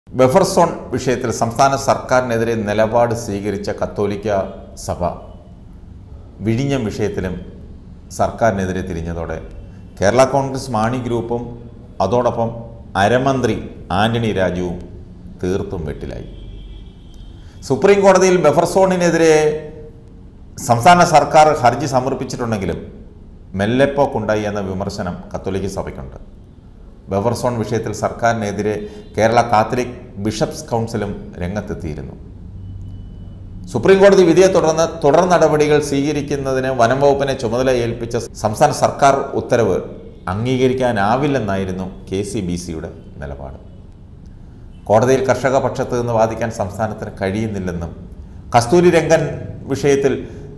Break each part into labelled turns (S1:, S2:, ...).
S1: buffer zone വിഷയത്തിൽ സംസ്ഥാന സർക്കാരിനെതിരെ നിലപാട് സ്വീകരിച്ച കത്തോലിക്ക സഭ വിഴിഞ്ഞം വിഷയത്തിലും സർക്കാരിനെതിരെ തിരിഞ്ഞതോടെ കേരള കോൺഗ്രസ് മാണി ഗ്രൂപ്പും അതോടൊപ്പം അരമന്ത്രി ആന്റണി രാജുവും തീർത്തും വെട്ടിലായി സുപ്രീം കോടതിയിൽ ബഫർ സോണിനെതിരെ സംസ്ഥാന സർക്കാർ ഹർജി സമർപ്പിച്ചിട്ടുണ്ടെങ്കിലും മെല്ലെപ്പോക്കുണ്ടായി എന്ന വിമർശനം കത്തോലിക്ക സഭയ്ക്കുണ്ട് ബഫർ സോൺ വിഷയത്തിൽ സർക്കാരിനെതിരെ കേരള കാത്തലിക് ബിഷപ്സ് കൗൺസിലും രംഗത്തെത്തിയിരുന്നു സുപ്രീം കോടതി വിധിയെ തുടർന്ന് തുടർ നടപടികൾ സ്വീകരിക്കുന്നതിന് വനം വകുപ്പിനെ ചുമതല ഏൽപ്പിച്ച സംസ്ഥാന സർക്കാർ ഉത്തരവ് അംഗീകരിക്കാനാവില്ലെന്നായിരുന്നു കെ സി ബി സിയുടെ നിലപാട് കോടതിയിൽ കർഷക പക്ഷത്ത് നിന്ന് വാദിക്കാൻ സംസ്ഥാനത്തിന് കഴിയുന്നില്ലെന്നും കസ്തൂരി രംഗൻ വിഷയത്തിൽ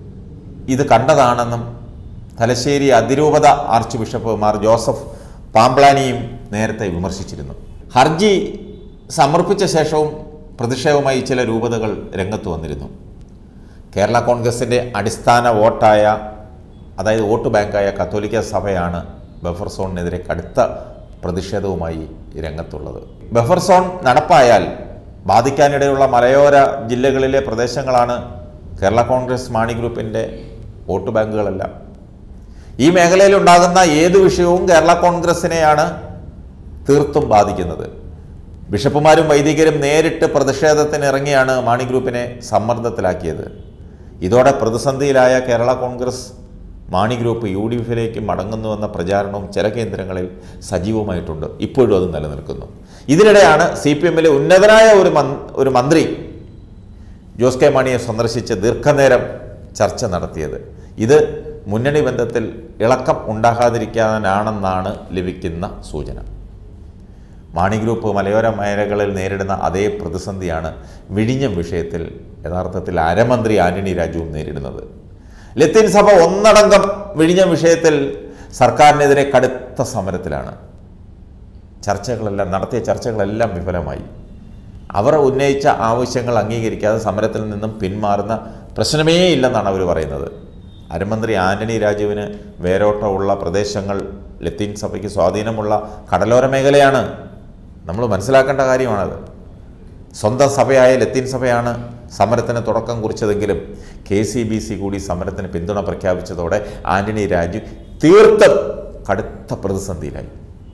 S1: ഇത് കണ്ടതാണെന്നും തലശ്ശേരി അതിരൂപത ആർച്ച് ബിഷപ്പ് മാർ ജോസഫ് പാംപ്ലാനിയും നേരത്തെ വിമർശിച്ചിരുന്നു ഹർജി സമർപ്പിച്ച ശേഷവും പ്രതിഷേധവുമായി ചില രൂപതകൾ രംഗത്ത് വന്നിരുന്നു കേരള കോൺഗ്രസിൻ്റെ അടിസ്ഥാന വോട്ടായ അതായത് വോട്ട് ബാങ്കായ കത്തോലിക്ക സഭയാണ് ബഫർ സോണിനെതിരെ കടുത്ത പ്രതിഷേധവുമായി രംഗത്തുള്ളത് ബഫർ സോൺ നടപ്പായാൽ ബാധിക്കാനിടയുള്ള മലയോര ജില്ലകളിലെ പ്രദേശങ്ങളാണ് കേരള കോൺഗ്രസ് മാണി ഗ്രൂപ്പിൻ്റെ വോട്ട് ബാങ്കുകളെല്ലാം ഈ മേഖലയിൽ ഉണ്ടാകുന്ന ഏത് വിഷയവും കേരള കോൺഗ്രസിനെയാണ് തീർത്തും ബാധിക്കുന്നത് ബിഷപ്പുമാരും വൈദികരും നേരിട്ട് പ്രതിഷേധത്തിന് ഇറങ്ങിയാണ് മാണി ഗ്രൂപ്പിനെ സമ്മർദ്ദത്തിലാക്കിയത് ഇതോടെ പ്രതിസന്ധിയിലായ Kerala Congress Mani group U D എഫിലേക്ക് മടങ്ങുന്നുവെന്ന പ്രചാരണവും ചില കേന്ദ്രങ്ങളിൽ സജീവമായിട്ടുണ്ട് ഇപ്പോഴും അത് നിലനിൽക്കുന്നു ഇതിനിടെയാണ് സി പി എമ്മിലെ ഉന്നതനായ ഒരു മന് ഒരു മന്ത്രി ജോസ് കെ മാണിയെ സന്ദർശിച്ച് ദീർഘനേരം ചർച്ച നടത്തിയത് ഇത് മുന്നണി ബന്ധത്തിൽ ഇളക്കം ഉണ്ടാകാതിരിക്കാനാണെന്നാണ് ലഭിക്കുന്ന സൂചന മാണി ഗ്രൂപ്പ് മലയോര മേഖലകളിൽ നേരിടുന്ന അതേ പ്രതിസന്ധിയാണ് വിഴിഞ്ഞം വിഷയത്തിൽ യഥാർത്ഥത്തിൽ അരമന്ത്രി ആന്റണി രാജുവും നേരിടുന്നത് ലത്തീൻ സഭ ഒന്നടങ്കം വിഴിഞ്ഞം വിഷയത്തിൽ സർക്കാരിനെതിരെ കടുത്ത സമരത്തിലാണ് ചർച്ചകളെല്ലാം നടത്തിയ ചർച്ചകളെല്ലാം വിഫലമായി അവർ ഉന്നയിച്ച ആവശ്യങ്ങൾ അംഗീകരിക്കാതെ സമരത്തിൽ നിന്നും പിന്മാറുന്ന പ്രശ്നമേ ഇല്ലെന്നാണ് അവർ പറയുന്നത് അരമന്ത്രി ആന്റണി രാജുവിന് വേരോട്ടമുള്ള പ്രദേശങ്ങൾ ലത്തീൻ സഭയ്ക്ക് സ്വാധീനമുള്ള കടലോര മേഖലയാണ് നമ്മൾ മനസ്സിലാക്കേണ്ട കാര്യമാണത് സ്വന്തം സഭയായ ലത്തീൻ സഭയാണ് സമരത്തിന് തുടക്കം കുറിച്ചതെങ്കിലും കെ സി ബി സി കൂടി സമരത്തിന് പിന്തുണ പ്രഖ്യാപിച്ചതോടെ ആന്റണി രാജു തീർത്തും കടുത്ത പ്രതിസന്ധിയിലായി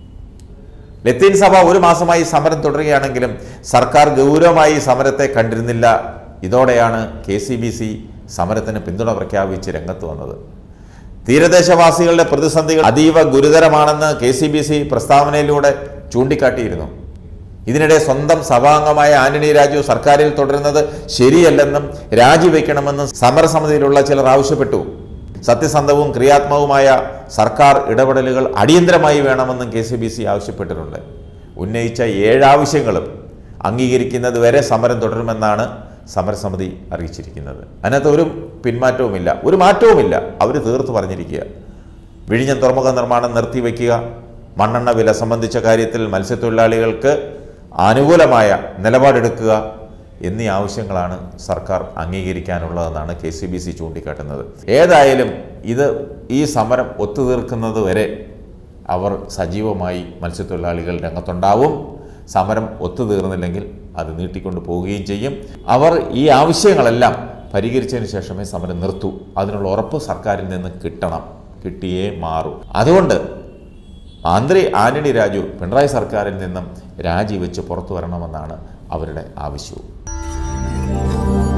S1: ലത്തീൻ സഭ ഒരു മാസമായി സമരം തുടരുകയാണെങ്കിലും സർക്കാർ ഗൗരവമായി സമരത്തെ കണ്ടിരുന്നില്ല ഇതോടെയാണ് കെ സി ബി സി സമരത്തിന് പിന്തുണ പ്രഖ്യാപിച്ച് രംഗത്ത് വന്നത് തീരദേശവാസികളുടെ പ്രതിസന്ധികൾ അതീവ ഗുരുതരമാണെന്ന് കെ സി ബി സി പ്രസ്താവനയിലൂടെ ചൂണ്ടിക്കാട്ടിയിരുന്നു ഇതിനിടെ സ്വന്തം സഭാംഗമായ ആന്റണി രാജു സർക്കാരിൽ തുടരുന്നത് ശരിയല്ലെന്നും രാജിവെക്കണമെന്നും സമരസമിതിയിലുള്ള ചിലർ ആവശ്യപ്പെട്ടു സത്യസന്ധവും ക്രിയാത്മകവുമായ സർക്കാർ ഇടപെടലുകൾ അടിയന്തരമായി വേണമെന്നും കെ സി ബി സി ആവശ്യപ്പെട്ടിട്ടുണ്ട് ഉന്നയിച്ച ഏഴ് ആവശ്യങ്ങളും അംഗീകരിക്കുന്നത് വരെ സമരം തുടരുമെന്നാണ് സമരസമിതി അറിയിച്ചിരിക്കുന്നത് അതിനകത്ത് ഒരു പിന്മാറ്റവുമില്ല ഒരു മാറ്റവുമില്ല അവർ തീർത്ത് പറഞ്ഞിരിക്കുക വിഴിഞ്ഞം തുറമുഖ നിർമ്മാണം നിർത്തിവെക്കുക മണ്ണെണ്ണ വില സംബന്ധിച്ച കാര്യത്തിൽ മത്സ്യത്തൊഴിലാളികൾക്ക് അനുകൂലമായ നിലപാടെടുക്കുക എന്നീ ആവശ്യങ്ങളാണ് സർക്കാർ അംഗീകരിക്കാനുള്ളതെന്നാണ് കെ സി ബി സി ചൂണ്ടിക്കാട്ടുന്നത് ഏതായാലും ഇത് ഈ സമരം ഒത്തുതീർക്കുന്നത് വരെ അവർ സജീവമായി മത്സ്യത്തൊഴിലാളികൾ രംഗത്തുണ്ടാവും സമരം ഒത്തുതീർന്നില്ലെങ്കിൽ അത് നീട്ടിക്കൊണ്ട് പോവുകയും ചെയ്യും അവർ ഈ ആവശ്യങ്ങളെല്ലാം പരിഹരിച്ചതിന് ശേഷമേ സമരം നിർത്തൂ അതിനുള്ള ഉറപ്പ് സർക്കാരിൽ നിന്ന് കിട്ടണം കിട്ടിയേ മാറൂ അതുകൊണ്ട് മന്ത്രി ആന്റണി രാജു പിണറായി സർക്കാരിൽ നിന്നും രാജിവെച്ച് പുറത്തു വരണമെന്നാണ് അവരുടെ ആവശ്യവും